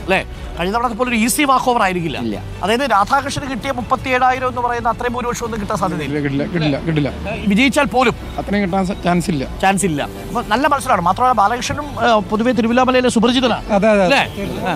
അല്ലേ കഴിഞ്ഞ തവണ പോലെ ഒരു ഈസി വാക്ക് ഓവർ ആയിരിക്കില്ല ഇല്ല. അതായത് രാധാകൃഷ്ണന് കിട്ടിയ മുപ്പത്തി ഏഴായിരം എന്ന് പറയുന്ന അത്രയും ഭൂരിപക്ഷം ഒന്നും കിട്ടാൻ സാധ്യതയില്ല കിട്ടില്ല കിട്ടില്ല കിട്ടില്ല വിജയിച്ചാൽ പോലും അത്രയും കിട്ടാൻ ചാൻസ് ഇല്ല ചാൻസ് ഇല്ല അപ്പൊ നല്ല മത്സരമാണ് മാത്രമല്ല ബാലകൃഷ്ണനും ആ, പൊതുവെ തിരുവില്ലാമലയിലെ സുപരിചിതനാണ് അതെ അതെ അല്ലേ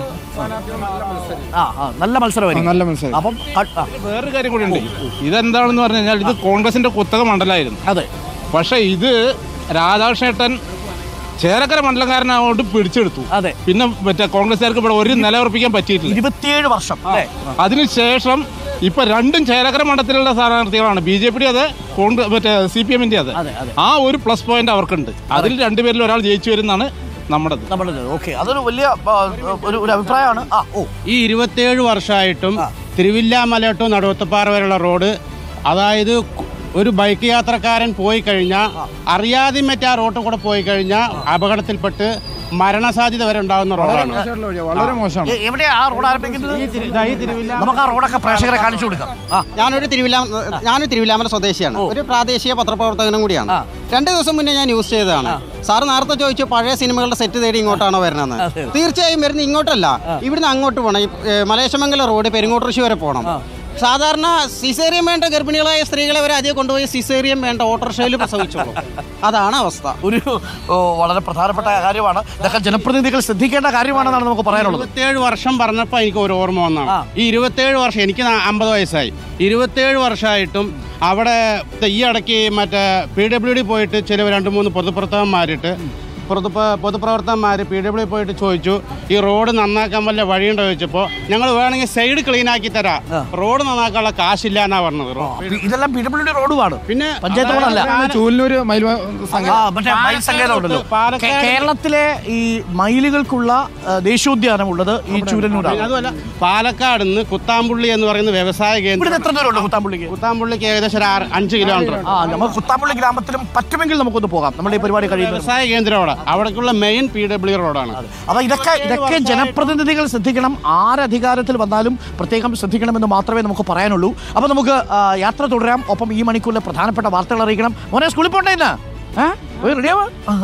ആ ആ നല്ല ആ, മത്സരമായിരിക്കും നല്ല മത്സരം അപ്പം ക- ആ, വേറൊരു കാര്യം കൂടി ഉണ്ട് ഇതെന്താണെന്ന് പറഞ്ഞു കഴിഞ്ഞാൽ ഇത് കോൺഗ്രസിന്റെ കുത്തക മണ്ഡലമായിരുന്നു അതെ പക്ഷേ ഇത് രാധാകൃഷ്ണേട്ടൻ ചേരക്കര മണ്ഡലക്കാരനാവോട്ട് പിടിച്ചെടുത്തു അതെ പിന്നെ മറ്റേ കോൺഗ്രസ്സുകാർക്ക് ഇവിടെ ഒരു നിലയുറപ്പിക്കാൻ പറ്റിയിട്ടില്ല ഇരുപത്തിയേഴ് വർഷം അല്ലേ അതിനുശേഷം ഇപ്പൊ രണ്ടും ചേരക്കര മണ്ഡലത്തിലുള്ള സ്ഥാനാർത്ഥികളാണ് ബി ജെ പിയുടെ അതെ കോൺഗ്രസ് മറ്റേ സി പി എമ്മിന്റെ അതെ അതെ അതെ ആ ഒരു പ്ലസ് പോയിന്റ് അവർക്കുണ്ട് അതിൽ രണ്ടുപേരിൽ ഒരാൾ ജയിച്ചു വരുന്നതാണ് നമ്മുടേത് നമ്മുടെ ഓക്കെ അതൊരു വലിയ ആ, ഒരു ഒരു അഭിപ്രായമാണ് ആ ഓ ഈ ഇരുപത്തേഴ് വർഷമായിട്ടും തിരുവില്ലാമല ടു നടുവത്തപ്പാറ വരെയുള്ള റോഡ് അതായത് കു- ഒരു ബൈക്ക് യാത്രക്കാരൻ പോയി കഴിഞ്ഞാൽ അറിയാതെ മറ്റേ ആ റോട്ടിൽ കൂടെ പോയി കഴിഞ്ഞാൽ അപകടത്തിൽപ്പെട്ട് മരണസാധ്യത വരെ ഉണ്ടാകുന്ന റോഡാണ് മോശമായിട്ടുള്ള വഴിയാ, വളരെ മോശമാണ് എ- എവിടെയാ ആ റോഡ് ആരംഭിക്കുന്നത് ഇതാ ഈ തിരുവില്ല നമുക്ക് ആ റോഡൊക്കെ പ്രേക്ഷകരെ കാണിച്ചു കൊടുക്കാം ആ ഞാനൊരു തിരുവില്ലാ ഞാനൊരു തിരുവില്ലാമല സ്വദേശിയാണ് ഒരു പ്രാദേശിക പത്രപ്രവർത്തകനും കൂടിയാണ് ആ. രണ്ട് ദിവസം മുന്നേ ഞാൻ ന്യൂസ് ചെയ്തതാണ് സാർ നേരത്തെ ചോദിച്ചു പഴയ സിനിമകളുടെ സെറ്റ് തേടി ഇങ്ങോട്ടാണോ വരുന്നത് അതെ. തീർച്ചയായും വരുന്നത് ഇങ്ങോട്ടല്ല ഇവിടുന്ന് അങ്ങോട്ട് പോകണം ഈ ഏ, മലേശമംഗലം റോഡ് പെരുങ്ങോട്ടൃശി വരെ പോകണം സാധാരണ സിസേറിയം വേണ്ട ഗർഭിണികളായ സ്ത്രീകളെ വരെ അധികം കൊണ്ടുപോയി സിസേറിയം വേണ്ട ഓട്ടോറിക്ഷയിൽ പ്രസവിച്ചോളും അതാണ് അവസ്ഥ ഒരു ഓ, വളരെ പ്രധാനപ്പെട്ട കാര്യമാണ് ഇതൊക്കെ ജനപ്രതിനിധികൾ ശ്രദ്ധിക്കേണ്ട കാര്യമാണെന്നാണ് നമുക്ക് പറയാനുള്ളത് ഇരുപത്തേഴ് വർഷം പറഞ്ഞപ്പോൾ എനിക്ക് ഒരു ഓർമ്മ ആ. വന്നാണ് ഈ ഇരുപത്തേഴ് വർഷം എനിക്ക് നാ- അമ്പത് വയസ്സായി ഇരുപത്തേഴ് വർഷമായിട്ടും അവിടെ ഈ ഇടയ്ക്ക് മറ്റേ പി ഡബ്ല്യു ഡി പോയിട്ട് ചില രണ്ട് മൂന്ന് പൊതുപ്രവർത്തകന്മാരിട്ട് പൊതു പൊതുപ്രവർത്തകന്മാർ പി ഡബ്ല്യു പോയിട്ട് ചോദിച്ചു ഈ റോഡ് നന്നാക്കാൻ വല്ല വഴിയുണ്ടോ ചോദിച്ചപ്പോൾ ഞങ്ങൾ വേണമെങ്കിൽ സൈഡ് ക്ലീൻ ആക്കി തരാം റോഡ് നന്നാക്കാനുള്ള കാശില്ല എന്നാ പറഞ്ഞത് റോ- ഇതെല്ലാം പി ഡബ്ല്യു ഡി റോഡുമാണ് പിന്നെ പഞ്ചായത്ത് റോഡല്ല ചൂലിനൂര് മയിൽ സംഘം ആ, മറ്റേ മയിൽ സങ്കേതം ഉണ്ടല്ലോ പാലക്കാട് കേ- കേരളത്തിലെ ഈ മയിലുകൾക്കുള്ള ആ, ദേശീയോദ്യാനം ഉള്ളത് ഈ ചൂരന്നൂരാണ് അതുമല്ല പാലക്കാട് നിന്ന് കുത്താമ്പുള്ളി എന്ന് പറയുന്ന വ്യവസായ ഇവിടുന്ന് കേന്ദ്രം എത്ര ദൂരമുണ്ട് കുത്താമ്പുള്ളിക്ക് കുത്താമ്പുള്ളിക്ക് ഏകദേശം ഒരു ആറ് അഞ്ച് കിലോമീറ്റർ ആ നമുക്ക് കുത്താമ്പുള്ളി ഗ്രാമത്തിലും പറ്റുമെങ്കിൽ നമുക്കൊന്ന് പോകാം നമ്മുടെ ഈ പരിപാടി കഴിയുന്നത് വ്യവസായ കേന്ദ്രം അവിടെ അവിടേക്കുള്ള മെയിൻ പി ഡബ്ല്യു റോഡാണ് അപ്പൊ ഇതൊക്കെ ഇതൊക്കെ ജനപ്രതിനിധികൾ ശ്രദ്ധിക്കണം ആരധികാരത്തിൽ വന്നാലും പ്രത്യേകം ശ്രദ്ധിക്കണമെന്ന് മാത്രമേ നമുക്ക് പറയാനുള്ളൂ അപ്പൊ നമുക്ക് ആ, യാത്ര തുടരാം ഒപ്പം ഈ മണിക്കൂറിലെ പ്രധാനപ്പെട്ട വാർത്തകൾ അറിയിക്കണം മോനെ സ്കൂളിൽ പോണ്ടേ ഇന്ന് ഏഹ് റെഡിയാവാ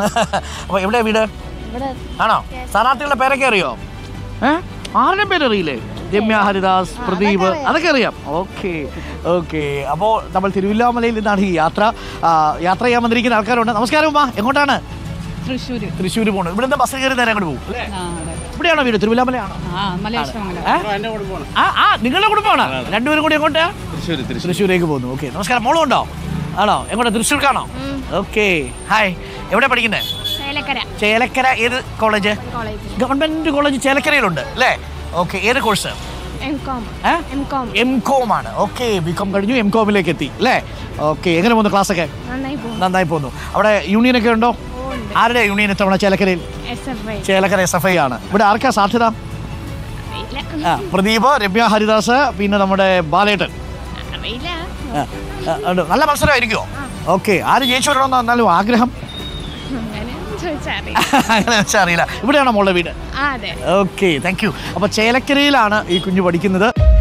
അപ്പൊ എവിടെയാ വീട് ആണോ സ്ഥാനാർത്ഥികളുടെ പേരൊക്കെ അറിയോ ഏഹ് ആരുടെയും പേര് അറിയില്ലേ രമ്യ ഹരിദാസ് പ്രദീപ് അതൊക്കെ അറിയാം ഓക്കെ ഓക്കെ അപ്പോൾ നമ്മൾ തിരുവില്ലാമലയിൽ നിന്നാണ് ഈ യാത്ര ആ, യാത്ര ചെയ്യാൻ വന്നിരിക്കുന്ന ആൾക്കാരുണ്ട് നമസ്കാരം ഉമ്മ എങ്ങോട്ടാണ് തൃശ്ശൂര് തൃശ്ശൂർ പോകണം ഇവിടുന്ന് ബസ് കയറി നേരെ അങ്ങോട്ട് പോകും അല്ലേ ആ അതെ ഇവിടെയാണോ വീട് തിരുവല്ലാമലയാണോ ആ മലേശ്വരമംഗലം ഏ? ആ ആ നിങ്ങളുടെ കുടുംബമാണോ രണ്ടുപേരും കൂടി എങ്ങോട്ടാ തൃശ്ശൂരേക്ക് പോകുന്നു ഓക്കെ നമസ്കാരം മോളും ഉണ്ടോ ആണോ എങ്ങോട്ടാ തൃശ്ശൂർക്കാണോ ഓക്കെ ഹായ് എവിടെ പഠിക്കുന്നത് ചേലക്കര ചേലക്കര ഏത് കോളേജ് കോളേജ് ഗവൺമെന്റ് കോളേജ് ചേലക്കരയിലുണ്ട് അല്ലേ ഓക്കെ ഏത് കോഴ്സ് എം കോം ഏ? എം കോം എം കോം ആണ് ഓക്കെ ബി കോം കഴിഞ്ഞു എം കോമിലേക്ക് എത്തി അല്ലേ ഓക്കെ എങ്ങനെ പോകുന്നു ക്ലാസ് ഒക്കെ നന്നായി പോകും നന്നായി പോകുന്നു അവിടെ യൂണിയൻ ഒക്കെ ഉണ്ടോ ഓ ഉണ്ട് ആരുടെ യൂണിയൻ ഇത്തവണ ചേലക്കരയിൽ S F I Chelakkara S F I ആണ് ഇവിടെ ആർക്കാ സാധ്യത അറിയില്ല ആ, പ്രദീപ് രമ്യ ഹരിദാസ് പിന്നെ നമ്മുടെ ബാലേട്ടൻ അറിയില്ല ആ, ആ, ഉണ്ട്. നല്ല മത്സരമായിരിക്കുമോ ഓക്കെ ആര് ജയിച്ചു വരണമെന്ന് എന്നാലും ആഗ്രഹം അങ്ങനെ ചോദിച്ചാൽ അറിയില്ല അങ്ങനെ വെച്ചാൽ അറിയില്ല ഇവിടെയാണോ മോളുടെ വീട് ആ അതെ ഓക്കെ താങ്ക് യു അപ്പോൾ ചേലക്കരയിലാണ് ഈ കുഞ്ഞു പഠിക്കുന്നത്